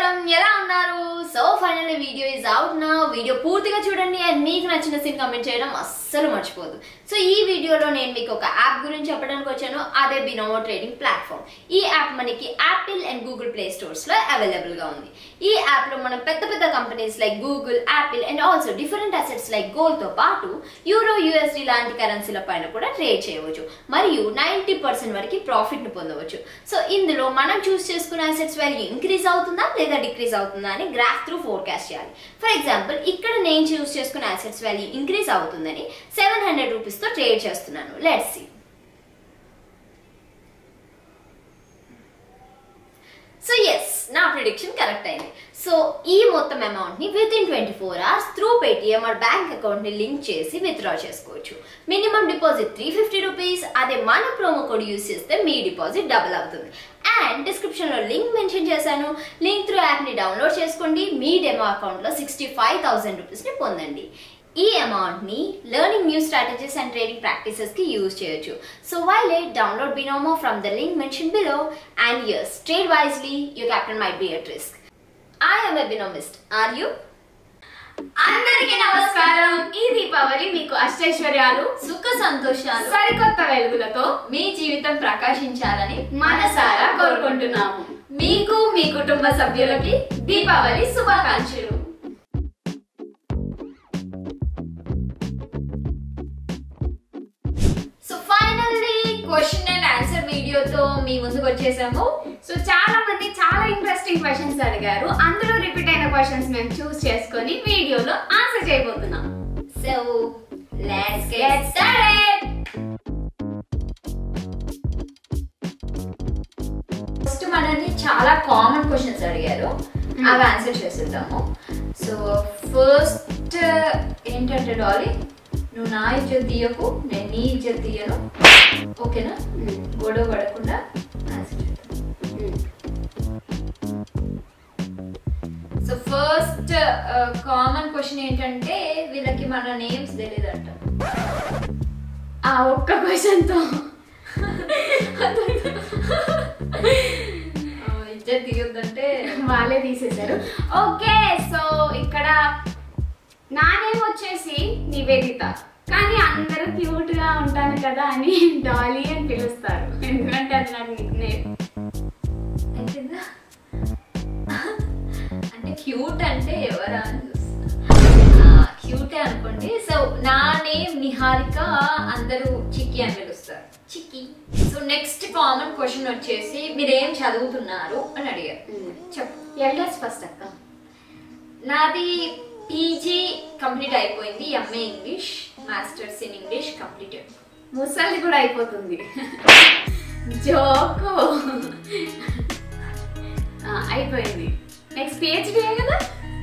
నమస్కారం ఎలా ఉన్నారు so final video is out నా వీడియో పూర్తిగా చూడండి అండ్ మీకు నచ్చిన సీన్ కమెంట్ చేయడం అస్సలు మర్చిపోదు సో ఈ వీడియోలో నేను మీకు ఒక యాప్ గురించి చెప్పడానికి వచ్చాను అదే బినోమో ట్రేడింగ్ ప్లాట్ఫామ్ ఈ యాప్ మనకి Apple and Google Play stores లో అవైలబుల్ గా ఉంది ఈ యాప్ లో మనం పెద్ద పెద్ద companies like Google Apple and also different assets like gold తో పాటు యూరో యూఎస్డి లాంటి కరెన్సీల పైన కూడా ట్రేడ్ చేయవచ్చు మరియు నైంటీ పర్సెంట్ వరకు ప్రాఫిట్ ని పొందవచ్చు సో ఇందులో మనం చూస్ చేసుకున్న అసెట్స్ వాల్యూ ఇంక్రీజ్ అవుతుందా లేదా డిక్రీజ్ అవుతుందా అని గ్రాఫ్ త్రూ ఫోర్కాస్ట్ చేయాలి ఫర్ ఎగ్జాంపుల్ ఇక్కడ నేను చూస్ చేసుకున్న అసెట్స్ వాల్యూ ఇంక్రీజ్ అవుతుందని సెవెన్ హండ్రెడ్ రూపీస్ తో ట్రేడ్ చేస్తున్నాను లెట్స్ సీ సో ఎస్ నా ప్రిడిక్షన్ కరెక్ట్ అయింది సో ఈ మొత్తం అమౌంట్ ని within twenty four hours through Paytm or bank account ని లింక్ చేసి విత్డ్రా చేసుకోవచ్చు minimum deposit three fifty rupees అదే మన ప్రోమో కోడ్ యూస్ చేస్తే మీ డిపాజిట్ డబుల్ అవుతుంది అండ్ డిస్క్రిప్షన్ లో లింక్ మెన్షన్ చేశాను లింక్ త్రూ యాప్ ని డౌన్లోడ్ చేసుకోండి మీ డెమో అకౌంట్ లో సిక్స్టీ ఫైవ్ థౌసండ్ రూపీస్ ని పొందండి ఈ అమౌంట్ ని learning new strategies and trading practices కి యూజ్ చేయొచ్చు so while it download Binomo from the link mention below and yes trade wisely you capital may be at risk I am a Binomist are you అందరికీ నమస్కారం ఈ దీపావళి మీకు అష్టైశ్వర్యాలు సుఖ సంతోషాలు సరికొత్త వెలుగులతో మీ జీవితం ప్రకాశించాలని మనసారా కోరుకుంటున్నాము మీకు మీ కుటుంబ సభ్యులకి దీపావళి శుభాకాంక్షలు so finally question and answer వీడియోతో మీ ముందుకు వచ్చేసాము సో చాలా మంది చాలా ఇంట్రెస్టింగ్ క్వశ్చన్స్ అడిగారు అందులో రిపీట్ అయిన క్వశ్చన్స్ మేము చూస్ చేసుకొని వీడియోలో ఆన్సర్ చేయబోతున్నాం so let's get started first మనల్ని చాలా కామన్ క్వశ్చన్స్ అడిగారు Hmm. అవి ఆన్సర్ చేసేద్దాము సో ఫస్ట్ ఏంటంటే డాలీ నువ్వు నా ఇజ్జత్ తీయకు నేను నీ ఇజ్జత్ తీయను ఓకేనా గొడవ పడకుండా ఆన్సర్ చేద్దాం సో ఫస్ట్ కామన్ క్వశ్చన్ ఏంటంటే వీళ్ళకి మన నేమ్స్ తెలియదంట ఆ ఒక్క క్వశ్చన్తో ఇజ్జత్ తీయొద్దంటే వాళ్ళే తీసేశారు ఓకే సో ఇక్కడ నా నేమ్ వచ్చేసి నివేదిత కానీ అందరూ క్యూట్ గా ఉంటాను కదా అని డాలీ అని పిలుస్తారు ఎందుకంటే అది నాకు నిక్ నేమ్ ఏంటిదా? అంటే క్యూట్ అంటే ఎవరా క్యూటే అనుకోండి సో నా నేమ్ నిహారిక అందరూ చిక్కి అని పిలుస్తారు చిక్కి సో నెక్స్ట్ కామన్ క్వశ్చన్ వచ్చేసి మీరు ఏం చదువుతున్నారు అని అడిగారు చెప్పు ఎల్డర్స్ ఫస్ట్ అక్క నాది పీజీ కంప్లీట్ అయిపోయింది MA English masters in English completed ముసలి కూడా అయిపోతుంది జోకు ఆ, అయిపోయింది నెక్స్ట్ పిహెచ్డి కదా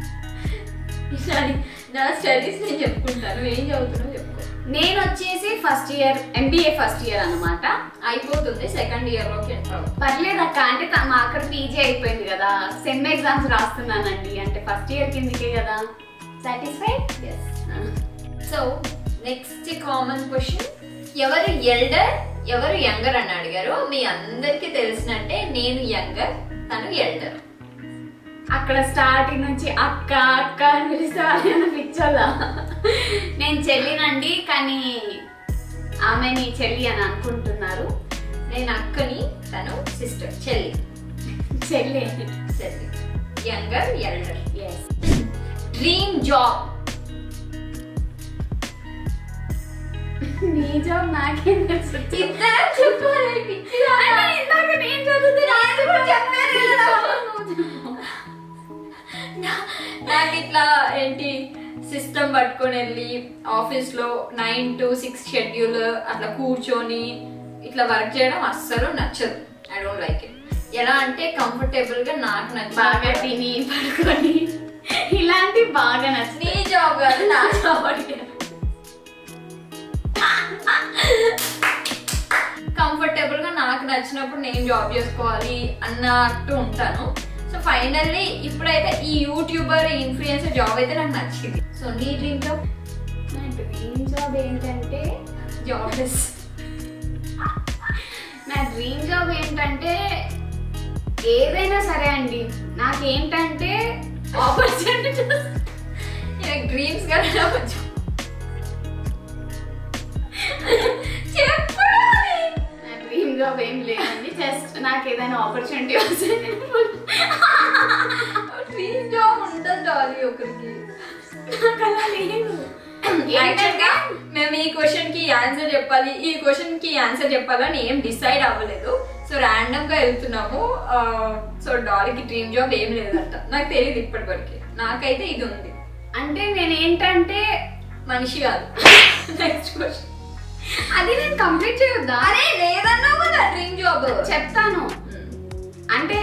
నా స్టడీస్ నేను చెప్పుకుంటాను ఏం చదువుతున్నావు చెప్పుకో నేను వచ్చేసి first year MBA first year అన్నమాట అయిపోతుంది సెకండ్ ఇయర్ లోకి ఎంటర్ అవుతుంది పర్లేదక్క అంటే త- మా అక్కడ పీజీ అయిపోయింది కదా సెమ్ ఎగ్జామ్స్ రాస్తున్నానండి అంటే ఫస్ట్ ఇయర్ కిందకే కదా satisfied so next common question ఎవరు ఎల్డర్ ఎవరు యంగర్ అని అడిగారు మీ అందరికి తెలిసినట్టే నేను యంగర్ తను ఎల్డర్ అక్కడ స్టార్టింగ్ నుంచి అక్క అక్క అని పిలిస్తే వాళ్ళని పిచ్చోళ్ళ నేను చెల్లినండి కానీ ఆమెని చెల్లి అని అనుకుంటున్నారు నేను అక్కని తను సిస్టర్ చెల్లి చెల్లి చెల్లి younger elder yes dream job నీ జాబ్ నాకేం తెలుసు ఇద్దరు చెప్పాలి పిచ్చిగా అంటే ఇందాక నేను చదువుతున్నా నేను కూడా చెప్పాను కదా. నా- నాకు ఇట్లా ఏంటి సిస్టమ్ పట్టుకొని వెళ్ళి ఆఫీస్ లో నైన్ టు సిక్స్ షెడ్యూల్ అట్లా కూర్చొని ఇట్లా వర్క్ చేయడం అస్సలు నచ్చదు ఐ డోంట్ లైక్ ఇట్ ఎలా అంటే కంఫర్టబుల్ గా నాకు బాగా నచ్చిన తిని పడుకొని ఇలాంటి బాగా నచ్చింది నీ జాబ్ కాదు నా జాబ్ అడిగాను కంఫర్టబుల్ గా నాకు నచ్చినప్పుడు నేను జాబ్ చేసుకోవాలి అన్నట్టు ఉంటాను సో ఫైనల్లీ ఇప్పుడైతే ఈ యూట్యూబర్ ఇన్ఫ్లుయెన్సర్ జాబ్ అయితే నాకు నచ్చింది సో నీ డ్రీమ్ జాబ్ నా డ్రీమ్ జాబ్ ఏంటంటే జాబ్లెస్ నా డ్రీమ్ జాబ్ ఏంటంటే ఏదైనా సరే అండి నాకేంటంటే జాబ్ ఏం లేదండి జస్ట్ నాకు ఏదైనా ఆపర్చునిటీ వస్తే నేను డ్రీమ్ జాబ్ ఉంటుంది డాలీ ఒకరికి నాకు అలా లేదు యాక్చువల్గా మేము ఈ క్వశ్చన్ కి ఆన్సర్ చెప్పాలి ఈ క్వశ్చన్ కి ఆన్సర్ చెప్పాలని ఏం డిసైడ్ అవ్వలేదు సో ర్యాండమ్ గా వెళ్తున్నాము సో డాలీకి డ్రీమ్ జాబ్ ఏం లేదంట నాకు తెలియదు ఇప్పటి వరకు నాకైతే ఇది ఉంది అంటే నేను ఏంటంటే మనిషి కాదు నెక్స్ట్ క్వశ్చన్ అది నేను కంప్లీట్ చేయొద్దా అరే లేదన్నావు కదా డ్రీమ్ జాబ్ చెప్తాను అంటే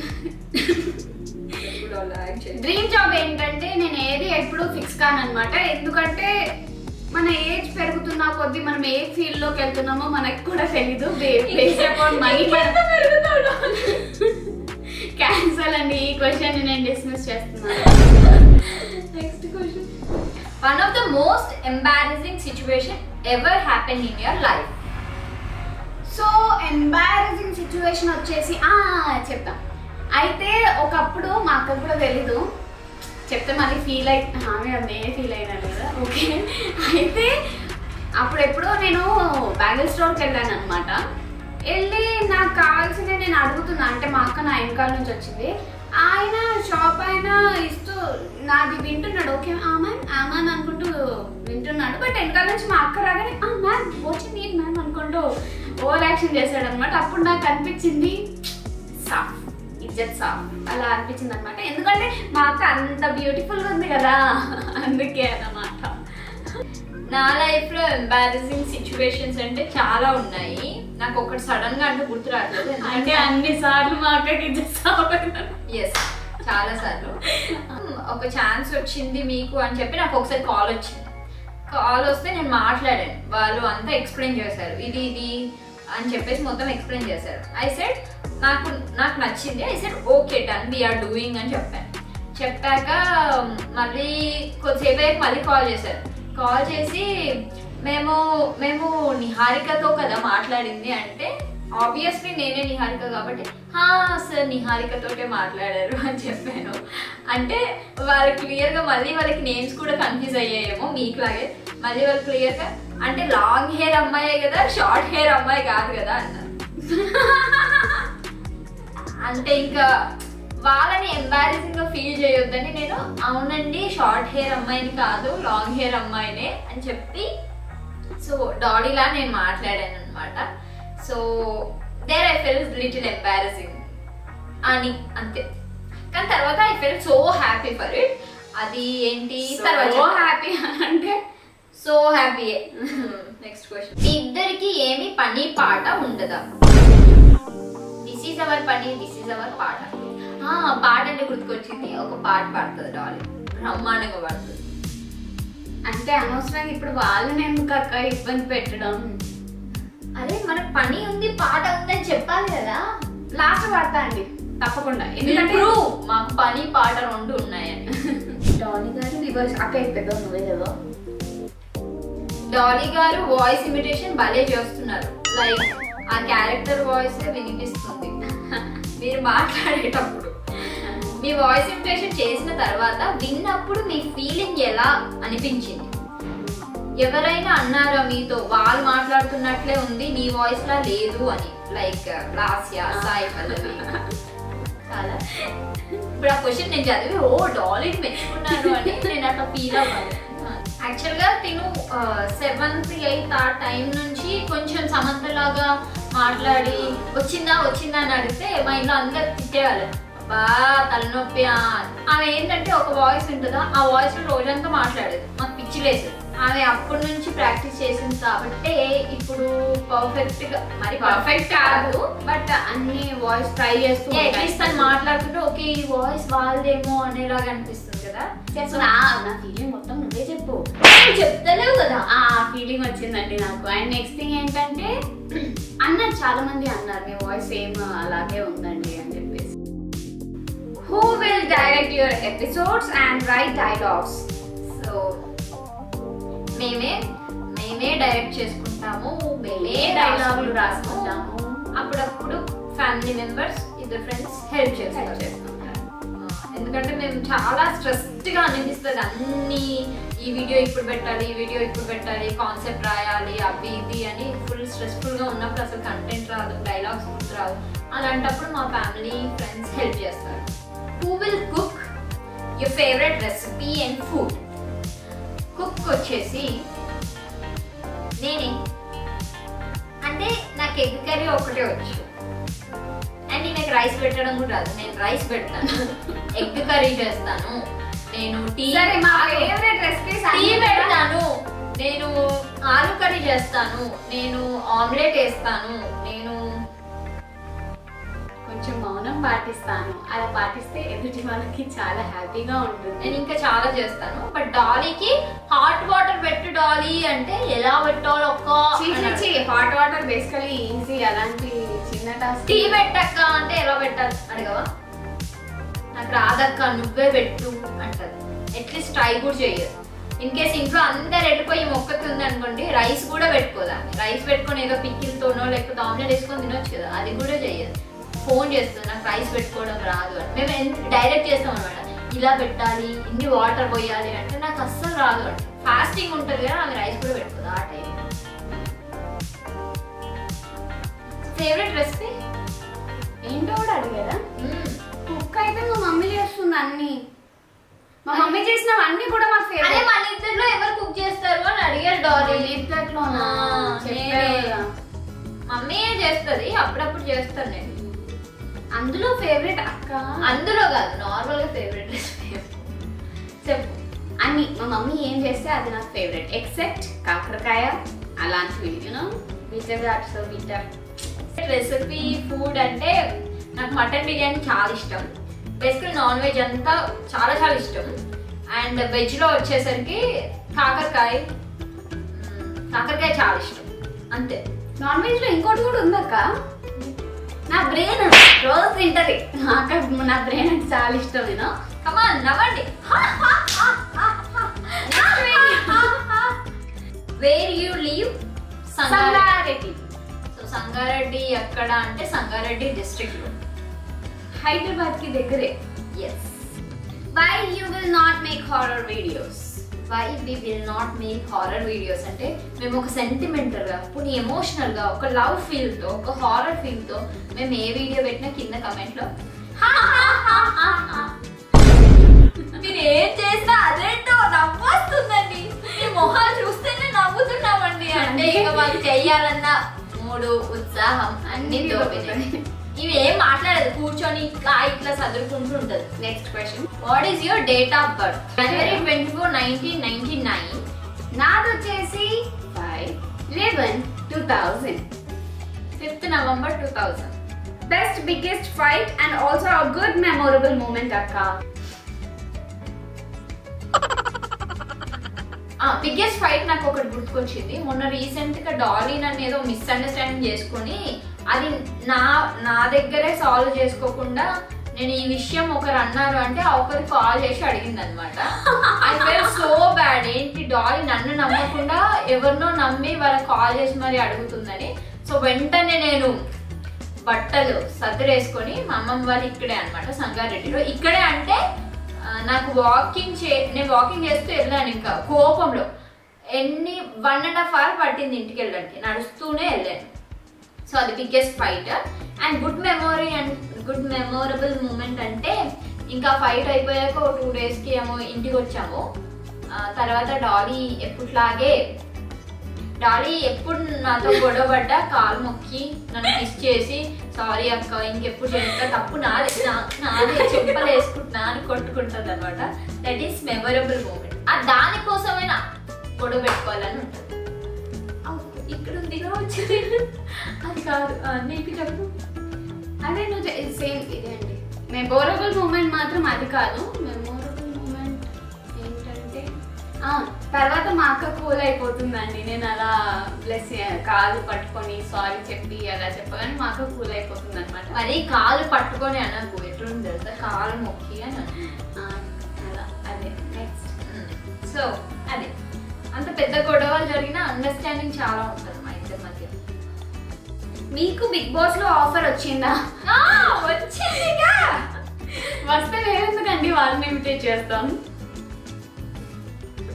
డ్రీమ్ జాబ్ ఏంటంటే నేను ఏది ఎప్పుడు ఫిక్స్ కానమాట ఎందుకంటే మన ఏజ్ పెరుగుతున్న కొద్దీ మనం ఏ ఫీల్డ్ లోకి వెళ్తున్నామో మనకు కూడా తెలీదు బేస్డ్ అపాన్ మనీ క్యాన్సల్ అండి ఈ క్వశ్చన్ నేను డిస్మిస్ చేస్తున్నాను next question one of the most embarrassing situation ever happen in your life so embarrassing situation వచ్చేసి ఆ చెప్తా అయితే ఒకప్పుడు మా అక్కకు కూడా తెలీదు చెప్తే మళ్ళీ ఫీల్ అయి ఆమె నేనే ఫీల్ అయినా కదా ఓకే అయితే అప్పుడు ఎప్పుడో నేను బ్యాంగిల్ స్టోర్కి వెళ్ళాను అనమాట వెళ్ళి నాకు కావాల్సింది నేను అడుగుతున్నా అంటే మా అక్క నా వెనకాల నుంచి వచ్చింది ఆయన షాప్ ఆయన ఇస్తూ నాది వింటున్నాడు ఓకే మ్యామ్ మ్యామ్ అనుకుంటూ వింటున్నాడు బట్ వెనకాల నుంచి మా అక్క రాగానే ఆ మ్యామ్ వచ్చింది మ్యామ్ అనుకుంటూ ఓవర్ యాక్షన్ చేశాడు అనమాట అప్పుడు నాకు అనిపించింది సాఫ్ ఇజ్జత్ సాఫ్ అలా అనిపించింది అనమాట ఎందుకంటే మా అక్క అంత బ్యూటిఫుల్ గా ఉంది కదా అందుకే అన్నమాట నా లైఫ్ లో ఎంబారసింగ్ సిచ్యువేషన్స్ అంటే చాలా ఉన్నాయి నాకు ఒకటి సడన్ గా అంటే గుర్తు రావట్లేదు అంటే అన్ని సార్లు మా అక్కకి ఇజ్జత్ సాఫ్ ఎస్ చాలా సార్లు ఒక ఛాన్స్ వచ్చింది మీకు అని చెప్పి నాకు ఒకసారి కాల్ వచ్చింది కాల్ వస్తే నేను మాట్లాడాను వాళ్ళు అంతా ఎక్స్ప్లెయిన్ చేశారు ఇది ఇది అని చెప్పేసి మొత్తం ఎక్స్ప్లెయిన్ చేశారు ఐ సెడ్ నాకు నాకు నచ్చింది I said okay done we are doing అని చెప్పాను చెప్పాక మళ్ళీ కొద్దిసేపు అయ్యాక మళ్ళీ కాల్ చేశారు కాల్ చేసి మేము మేము నిహారికతో కదా మాట్లాడింది అంటే ఆబ్వియస్లీ నేనే నిహారిక కాబట్టి హా సార్ నిహారికతోటే మాట్లాడారు అని చెప్పాను అంటే వాళ్ళు క్లియర్గా మళ్ళీ వాళ్ళకి నేమ్స్ కూడా కన్ఫ్యూజ్ అయ్యాయేమో మీకులాగే మళ్ళీ వాళ్ళు క్లియర్గా అంటే లాంగ్ హెయిర్ అమ్మాయే కదా షార్ట్ హెయిర్ అమ్మాయి కాదు కదా అన్నారు అంటే ఇంకా వాళ్ళని ఎంబారసింగ్ గా ఫీల్ చేయొద్దని నేను అవునండి షార్ట్ హెయిర్ అమ్మాయిని కాదు లాంగ్ హెయిర్ అమ్మాయినే అని చెప్పి సో డాడీలా నేను మాట్లాడాను అనమాట so there I fell little embarrassing అని అంతే కానీ తర్వాత I full so happy for it అది ఏంటి సో తర్వాత హ్యాపీ అంటే సో హ్యాపీ నెక్స్ట్ క్వశ్చన్ ఇద్దరికి ఏమి పని పాట ఉండదా దిస్ ఈజ్ అవర్ పని దిస్ ఈజ్ అవర్ పాట ఆ, పాట అంటే గుర్తుకొచ్చింది ఒక పాట పాడుతుంది డాలీ బ్రహ్మాండంగా పాడుతుంది అంటే అనవసరంగా ఇప్పుడు వాళ్ళని ఎందుకు అక్క ఇబ్బంది పెట్టడం అరే మనకు పని ఉంది పాట ఉంది అని చెప్పాలి కదా లాస్ట్ వాడతా అండి తప్పకుండా ఎందుకంటే ఎందుకంటే మాకు పని పాట రెండు ఉన్నాయని డాలీ గారు రివర్స్ అక్క అయిపోయిందో నువ్వే కదా డాలీ గారు వాయిస్ ఇమిటేషన్ భలే చేస్తున్నారు లైక్ ఆ క్యారెక్టర్ వాయిస్ వినిపిస్తుంది మీరు మాట్లాడేటప్పుడు మీ వాయిస్ ఇమిటేషన్ చేసిన తర్వాత విన్నప్పుడు మీ ఫీలింగ్ ఎలా అనిపించింది ఎవరైనా అన్నారా మీతో వాళ్ళు మాట్లాడుతున్నట్లే ఉంది నీ వాయిస్ లా లేదు అని లైక్ లాస్య సాయి పల్లవి చాలా ఇప్పుడు ఆ క్వశ్చన్ నేను చదివి ఓ డాలీని మెచ్చుకున్నాను అని నేను అట్లా ఫీల్ అవ్వాలి యాక్చువల్గా తిను సెవెంత్ ఎయిత్ ఆ టైం నుంచి కొంచెం సమంతలాగా మాట్లాడి వచ్చిందా వచ్చిందా అని అడిగితే మా ఇంట్లో అందరు తిట్టేవాళ్ళు బా తలనొప్పి ఆ అని." ఆమె ఏంటంటే ఒక వాయిస్ ఉంటుందా ఆ వాయిస్ రోజంతా మాట్లాడేది మాకు పిచ్చి లేదు ఆమె అప్పటి నుంచి ప్రాక్టీస్ చేసింది కాబట్టి ఇప్పుడు పర్ఫెక్ట్ గా మరి పర్ఫెక్ట్ కాదు బట్ అన్ని వాయిస్ ట్రై చేస్తూ అట్లీస్ట్ తను మాట్లాడుతుంటే ఓకే ఈ వాయిస్ వాళ్ళదేమో అనేలాగా అనిపిస్తుంది కదా చెప్పు నా నా ఫీలింగ్ మొత్తం నువ్వే చెప్పు నువ్వు చెప్తలేవు కదా ఆ ఫీలింగ్ వచ్చిందండి నాకు అండ్ నెక్స్ట్ థింగ్ ఏంటంటే అన్నారు చాలా మంది అన్నారు మీ వాయిస్ సేమ్ అలాగే ఉందండి అని చెప్పేసి who will direct your episodes and write dialogues so మేమే మేమే డైరెక్ట్ చేసుకుంటాము మేమే డైలాగులు రాసుకుంటాము రాసుకుంటాము అప్పుడప్పుడు ఫ్యామిలీ మెంబర్స్ ఇద్దరు ఫ్రెండ్స్ హెల్ప్ చేస్తారు చేసుకుంటారు ఎందుకంటే మేము చాలా స్ట్రెస్డ్ స్ట్రెస్డ్ గా అనిపిస్తుంది అన్ని ఈ వీడియో ఇప్పుడు పెట్టాలి ఈ వీడియో ఇప్పుడు పెట్టాలి కాన్సెప్ట్ రాయాలి అవి ఇది అని ఫుల్ స్ట్రెస్ఫుల్ గా ఉన్నప్పుడు అసలు కంటెంట్ రాదు డైలాగ్స్ గుర్తు రాదు అలాంటప్పుడు మా ఫ్యామిలీ ఫ్రెండ్స్ హెల్ప్ చేస్తారు who will cook your favourite recipe and food cook వచ్చేసి నేనే అంటే నాకు ఎగ్ కర్రీ ఒకటే వచ్చు అండ్ నాకు రైస్ పెట్టడం కూడా రాదు నేను రైస్ పెడతాను ఎగ్ కర్రీ చేస్తాను నేను టీ సరే మా ఫేవరెట్ రెసిపీస్ టీ పెడతాను నేను ఆలు కర్రీ చేస్తాను నేను ఆమ్లెట్ వేస్తాను నేను కొంచెం మౌనం పాటిస్తాను అలా పాటిస్తే ఎదుటి వాళ్ళకి చాలా హ్యాపీగా ఉంటుంది నేను ఇంకా చాలా చేస్తాను బట్ డాలీకి హాట్ వాటర్ పెట్టు డాలీ అంటే ఎలా పెట్టాలో ఒక్క చీచి హాట్ వాటర్ బేసికలీ ఈజీ అలాంటి చిన్న టాస్క్ టీ పెట్టక్క అంటే ఎలా పెట్టాలి అడగవా నాకు రాదక్క నువ్వే పెట్టు అంటది అట్లీస్ట్ ట్రై కూడా చేయదు ఇన్ కేస్ ఇంట్లో అందరు వెళ్ళిపోయి మొక్కకి ఉంది అనుకోండి రైస్ కూడా పెట్టుకోదాన్ని రైస్ పెట్టుకొని ఏదో పిక్కిలతోనో లేకపోతే ఆమ్లెట్ వేసుకొని తినొచ్చు కదా అది కూడా చేయదు ఫోన్ చేస్తుంది నాకు రైస్ పెట్టుకోవడం రాదు అని మేము డైరెక్ట్ చేస్తాం అనమాట ఇలా పెట్టాలి ఇన్ని వాటర్ పోయాలి అంటే నాకు అస్సలు రాదు అంటే ఫాస్టింగ్ ఉంటుంది కదా ఆమె రైస్ కూడా పెట్టుకోదు ఆ టైం ఫేవరెట్ రెసిపీ ఏంటో కూడా అడిగారా కుక్ అయితే మా మమ్మీ చేస్తుంది అన్ని మా మమ్మీ చేసినవన్నీ కూడా మా అదే ఫేవరెట్ మన ఇద్దరిలో ఎవరు కుక్ చేస్తారు అని అడిగారు డాలీ ఇద్దట్లోనా ఆ, చెప్పారు నేనే. కదా. మమ్మీయే చేస్తుంది అప్పుడప్పుడు చేస్తాను నేను అందులో ఫేవరెట్ అక్క అందులో కాదు నార్మల్ గా ఫేవరెట్ రెసిపీ చెప్పు అన్ని మా మమ్మీ ఏం చేస్తే అది నాకు ఫేవరెట్ ఎక్సెప్ట్ కాకరకాయ అలాంటివి you know bitter so bitter recipe food అంటే నాకు మటన్ బిర్యానీ చాలా ఇష్టం బేసికల్ నాన్ వెజ్ అంతా చాలా చాలా ఇష్టం అండ్ వెజ్ లో వచ్చేసరికి కాకరకాయ మ్మ్, కాకరకాయ చాలా ఇష్టం అంతే నాన్ వెజ్ లో ఇంకోటి కూడా ఉందక్క నా బ్రెయిన్ రోజు తింటది నాకు నా బ్రెయిన్ అంటే చాలా ఇష్టం నేను కమాన్ నవ్వండి where you live Sangareddy so Sangareddy ఎక్కడ అంటే సంగారెడ్డి డిస్ట్రిక్ట్ లో హైదరాబాద్ కి దగ్గరే yes why you will not make horror videos why we will not make horror videos అంటే మేము ఒక సెంటిమెంటల్ గా కొన్ని ఎమోషనల్ గా ఒక లవ్ ఫీల్ తో ఒక హారర్ ఫీల్ తో మేము ఏ వీడియో పెట్టినా కింద కమెంట్ లో మీరు ఏం చేసినా అదేంటో నవ్వు వస్తుందండి మీ మొహాలు చూస్తేనే నవ్వుతున్నామండి అంటే ఇక మాకు చెయ్యాలన్న మూడు ఉత్సాహం అన్ని అన్ని దోపినాయి ఇవి ఏం మాట్లాడదు కూర్చొని ఇట్లా ఇట్లా చదువుకుంటూ ఉంటది next question what is your date of birth January twenty four nineteen ninety nine నాది వచ్చేసి five eleven two thousand fifth November two thousand best biggest fight and also a good memorable moment అక్క biggest fight నాకు ఒకటి గుర్తుకొచ్చింది మొన్న recent గా Dolly నన్ను ఏదో మిస్అండర్స్టాండింగ్ చేసుకొని అది నా నా దగ్గరే సాల్వ్ చేసుకోకుండా నేను ఈ విషయం ఒకరు అన్నారు అంటే ఆ ఒకరు కాల్ చేసి అడిగింది అనమాట ఐ ఫెల్ సో బ్యాడ్ ఏంటి డాలీ నన్ను నమ్మకుండా ఎవరినో నమ్మి వాళ్ళకి కాల్ చేసి మరి అడుగుతుందని సో వెంటనే నేను బట్టలు సర్దురేసుకొని మా అమ్మమ్మ వాళ్ళు ఇక్కడే అనమాట సంగారెడ్డిలో ఇక్కడే అంటే ఆ, నాకు వాకింగ్ చే నేను వాకింగ్ చేస్తూ వెళ్ళాను ఇంకా కోపంలో ఎన్ని వన్ అండ్ హాఫ్ అవర్ పట్టింది ఇంటికి వెళ్ళడానికి నడుస్తూనే వెళ్ళాను సో అది biggest fight and good memory and good memorable moment అంటే ఇంకా ఫైట్ అయిపోయాక ఒక టూ డేస్కి ఏమో ఇంటికి వచ్చాము ఆ, తర్వాత డాలీ ఎప్పుట్లాగే డాలీ ఎప్పుడు నాతో గొడవపడ్డా కాలు మొక్కి నన్ను కిస్ చేసి సారీ అక్క ఇంకెప్పుడు చేస్తా తప్పు నాది నా- నాది చెంపలు వేసుకుంటున్నా అని కొట్టుకుంటుంది అనమాట దట్ ఈస్ మెమొరబుల్ మూమెంట్ ఆ దానికోసమైనా గొడవ పెట్టుకోవాలని ఉంటుంది అవును, ఇక్కడ ఉందిగా వచ్చింది అది కాదు ఆ, నీకు చెప్పు అదే నువ్వు సేమ్ ఇదే అండి మెమొరబుల్ మూమెంట్ మాత్రం అది కాదు మెమొరబుల్ మూమెంట్ ఏంటంటే ఆ, తర్వాత మా అక్క కూల్ అయిపోతుందండి నేను అలా బ్లెస్ కాలు పట్టుకొని సారీ చెప్పి అలా చెప్పగానే మా అక్క కూల్ అయిపోతుంది అనమాట మరి కాలు పట్టుకొని అనకు ఎట్లుంది తెలుసా కాలు మొక్కి అని అను. అలా అదే నెక్స్ట్ సో అదే అంత పెద్ద గొడవలు జరిగినా అండర్స్టాండింగ్ చాలా ఉంటుంది మా ఇద్దరి మధ్య మీకు బిగ్ బాస్ లో ఆఫర్ వచ్చిందా ఆ, వచ్చిందిగా వస్తే వేరెందుకండి వాళ్ళని ఇమిటేట్ చేస్తాం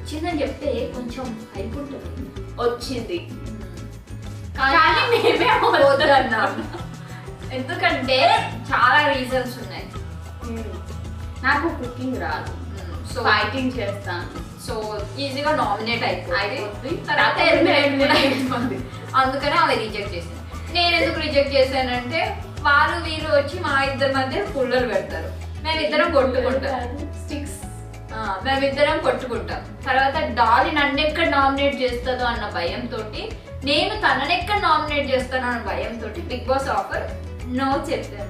వచ్చిందని చెప్తే కొంచెం హైప్ ఉంటుంది వచ్చింది కానీ కానీ మేమే వద్దన్నాం ఎందుకంటే చాలా రీజన్స్ ఉన్నాయి నాకు కుకింగ్ రాదు సో ఫైటింగ్ చేస్తాను సో ఈజీగా నామినేట్ అయిపోయింది అయిపోద్ది. తర్వాత తర్వాత eliminate కూడా eliminate అయిపోయింది అందుకనే అవి రిజెక్ట్ చేశాను నేను ఎందుకు రిజెక్ట్ చేశానంటే వాళ్ళు వీళ్ళు వచ్చి మా ఇద్దరి మధ్య పుల్లలు పెడతారు మేమిద్దరం కొట్టుకుంటాం స్టిక్స్ ఆ, మేమిద్దరం కొట్టుకుంటాం తర్వాత డాలి నన్ను ఎక్కడ నామినేట్ చేస్తుందో అన్న భయంతో నేను తనని ఎక్కడ నామినేట్ చేస్తానో అన్న భయంతో బిగ్ బాస్ ఆఫర్ నో చెప్పాను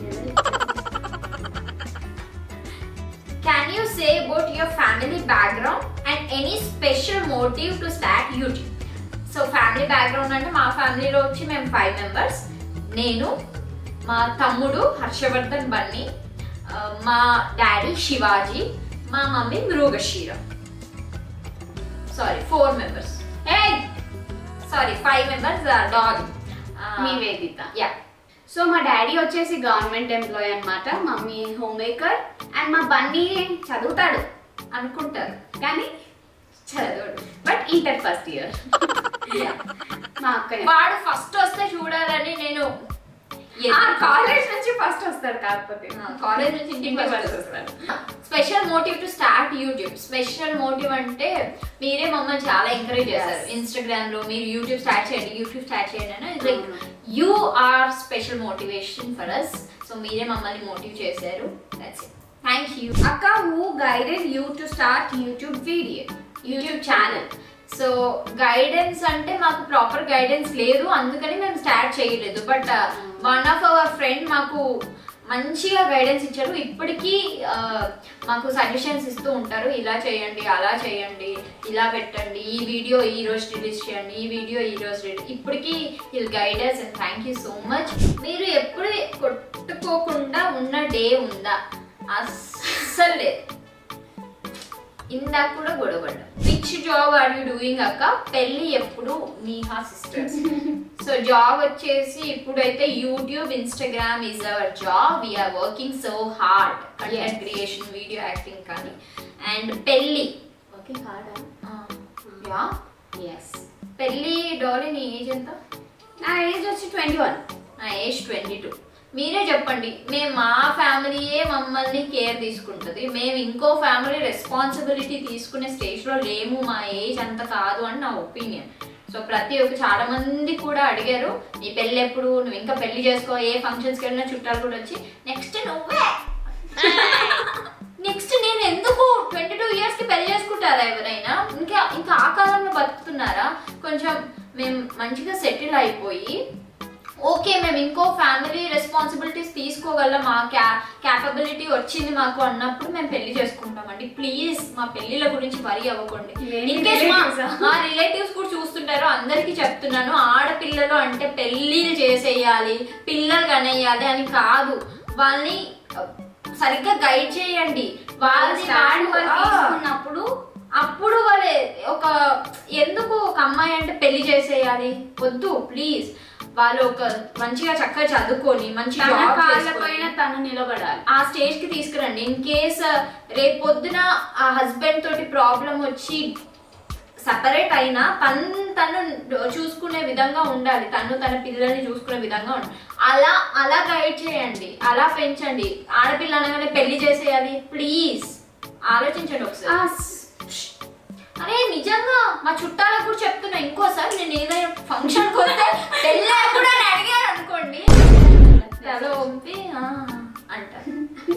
Can you say about your family background and any special motive to start YouTube? So family background అంటే మా ఫ్యామిలీలో వచ్చి మేము ఫైవ్ మెంబర్స్ నేను మా తమ్ముడు హర్షవర్ధన్ బన్నీ ఆ, మా డాడీ శివాజీ మా mummy Mrugasira sorry four members hey sorry five members dog మీ వేదిత యా సో మా డాడీ వచ్చేసి గవర్నమెంట్ ఎంప్లాయీ అన్నమాట మమ్మీ హోమ్ మేకర్ అండ్ మా బన్నీ చదువుతాడు అనుకుంటారు కానీ చదవడు but inter first year Yeah. మా అక్కనే వాడు ఫస్ట్ వస్తే చూడాలని నేను కాలేజ్ నుంచి ఫస్ట్ వస్తాడు కాకపోతే కాలేజ్ నుంచి ఇంటికి ఫస్ట్ వస్తాడు special motive to start YouTube special motive అంటే మీరే మమ్మల్ని చాలా ఎంకరేజ్ చేశారు Yes. ఇన్స్టాగ్రామ్ లో మీరు యూట్యూబ్ స్టార్ట్ చేయండి యూట్యూబ్ స్టార్ట్ చేయండి అని లైక్ అవును. You are special motivation for us so మీరే మమ్మల్ని మోటివ్ చేశారు థ్యాంక్ యూ అక్క who guided you to start YouTube video YouTube channel so guidance అంటే మాకు ప్రాపర్ గైడెన్స్ లేదు అందుకని మేము స్టార్ట్ చేయలేదు but one of our friend మాకు మంచిగా గైడెన్స్ ఇచ్చారు ఇప్పటికీ ఆ, మాకు సజెషన్స్ ఇస్తూ ఉంటారు ఇలా చేయండి అలా చేయండి ఇలా పెట్టండి ఈ వీడియో ఈ రోజు రిలీజ్ చేయండి ఈ వీడియో ఈ రోజు రిలీజ్ ఇప్పటికీ will guidance and thank you so much మీరు ఎప్పుడు కొట్టుకోకుండా ఉన్న డే ఉందా అస్సలు లేదు ఇందాక కూడా గొడవపడ్డా which job are you doing అక్క పెళ్లి ఎప్పుడు నీహా సిస్టర్స్ సో జాబ్ వచ్చేసి ఇప్పుడైతే YouTube Instagram is our job we are working so hard content creation video acting కానీ అండ్ పెళ్లి ఓకే కాదా యా ఎస్ పెళ్లి డాలీ నీ ఏజ్ ఎంత నా ఏజ్ వచ్చి ట్వంటీ వన్ నా ఏజ్ ట్వంటీ టూ మీరే చెప్పండి మేము మా ఫ్యామిలీయే మమ్మల్ని కేర్ తీసుకుంటుంది మేము ఇంకో ఫ్యామిలీ రెస్పాన్సిబిలిటీ తీసుకునే స్టేజ్లో లేము మా ఏజ్ అంత కాదు అని నా ఒపీనియన్ సో ప్రతి ఒక్క చాలా మంది కూడా అడిగారు నీ పెళ్ళి ఎప్పుడు నువ్వు ఇంకా పెళ్లి చేసుకో ఏ ఫంక్షన్స్కి వెళ్ళినా చుట్టాలు కూడా వచ్చి నెక్స్ట్ నువ్వే నెక్స్ట్ నేను ఎందుకు ట్వంటీ టూ ఇయర్స్ కి పెళ్లి చేసుకుంటారా ఎవరైనా ఇంకా ఇంకా ఆ కాలంలో బతుకుతున్నారా కొంచెం మేము మంచిగా సెటిల్ అయిపోయి ఓకే మేము ఇంకో ఫ్యామిలీ రెస్పాన్సిబిలిటీస్ తీసుకోగలం మా క్యా క్యాపబిలిటీ వచ్చింది మాకు అన్నప్పుడు మేము పెళ్లి చేసుకుంటామండి ప్లీజ్ మా పెళ్లిల గురించి వరి అవ్వకండి ఏంటి ఇన్ కేస్ మా relatives ఆ? మా రిలేటివ్స్ కూడా చూస్తుంటారు అందరికీ చెప్తున్నాను ఆడపిల్లలు అంటే పెళ్లిళ్ళు చేసేయాలి పిల్లలు కనేయాలి అని కాదు వాళ్ళని ఆ, సరిగ్గా గైడ్ చేయండి వాళ్ళని స్టాండ్ వాళ్ళు- వాళ్ళు ఆ, తీసుకున్నప్పుడు అప్పుడు వాళ్ళే ఒక ఎందుకు ఒక అమ్మాయి అంటే పెళ్లి చేసేయాలి వద్దు ప్లీజ్ వాళ్ళు ఒక మంచిగా చక్కగా చదువుకొని మంచి తన జాబ్ కాళ్ళ చేసుకొని పైన తను నిలబడాలి ఆ స్టేజ్ కి తీసుకురండి ఇన్ కేస్ రేపు పొద్దున ఆ హస్బెండ్ తోటి ప్రాబ్లం వచ్చి సపరేట్ అయినా తను తను చూసుకునే విధంగా ఉండాలి తను తన పిల్లల్ని చూసుకునే విధంగా ఉండాలి అలా అలా గైడ్ చేయండి అలా పెంచండి ఆడపిల్ల అనగానే పెళ్లి చేసేయాలి ప్లీజ్ ఆలోచించండి ఒకసారి ఆ, అరే నిజంగా మా చుట్టాలకు కూడా చెప్తున్నా ఇంకోసారి నేను ఏదైనా ఫంక్షన్ వస్తే పెళ్ళి కూడా అని అడిగారు అనుకోండి తల వంపి "ఆ" అంటారు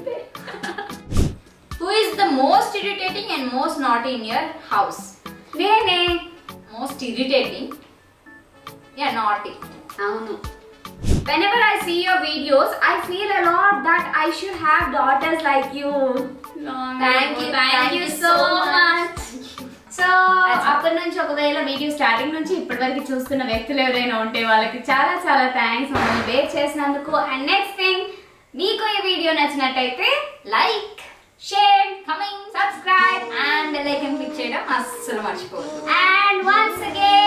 who is the most irritating and most not in your house నేనే మోస్ట్ ఇరిటేటింగ్ యా నాట్ అవును Whenever I see your videos, I feel a lot that I should have daughters like you. Thank you, thank you so much. So అప్పటి నుంచి ఒకవేళ video starting నుంచి ఇప్పటి వరకు చూస్తున్న వ్యక్తులు ఎవరైనా ఉంటే వాళ్ళకి చాలా చాలా థ్యాంక్స్ మమ్మల్ని బేర్ చేసినందుకు అండ్ నెక్స్ట్ థింగ్ మీకు ఈ వీడియో నచ్చినట్టయితే like share comment subscribe and bell icon click చేయడం అస్సలు మర్చిపోవద్దు అండ్ వన్స్ అగైన్